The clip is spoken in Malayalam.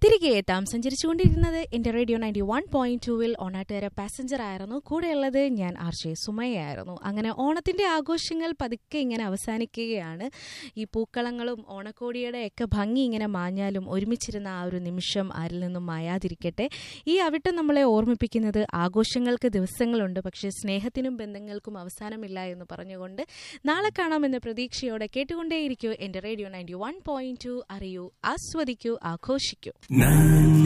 തിരികെ എത്താം സഞ്ചരിച്ചുകൊണ്ടിരിക്കുന്നത് എന്റെ റേഡിയോ നയൻറ്റി വൺ പോയിന്റ് ടൂവിൽ ഓണാട്ടുകാര പാസഞ്ചർ ആയിരുന്നു കൂടെയുള്ളത് ഞാൻ ആർ ജെ സുമയായിരുന്നു അങ്ങനെ ഓണത്തിന്റെ ആഘോഷങ്ങൾ പതുക്കെ ഇങ്ങനെ അവസാനിക്കുകയാണ് ഈ പൂക്കളങ്ങളും ഓണക്കോടിയുടെ ഒക്കെ ഭംഗി ഇങ്ങനെ മാഞ്ഞാലും ഒരുമിച്ചിരുന്ന ആ ഒരു നിമിഷം ആരിൽ നിന്നും മായാതിരിക്കട്ടെ ഈ അവിട്ടം നമ്മളെ ഓർമ്മിപ്പിക്കുന്നത് ആഘോഷങ്ങൾക്ക് ദിവസങ്ങളുണ്ട് പക്ഷേ സ്നേഹത്തിനും ബന്ധങ്ങൾക്കും അവസാനമില്ല എന്ന് പറഞ്ഞുകൊണ്ട് നാളെ കാണാമെന്ന പ്രതീക്ഷയോടെ കേട്ടുകൊണ്ടേയിരിക്കൂ എന്റെ radio ninety one point two അറിയൂ ആസ്വദിക്കൂ ആഘോഷിക്കൂ Na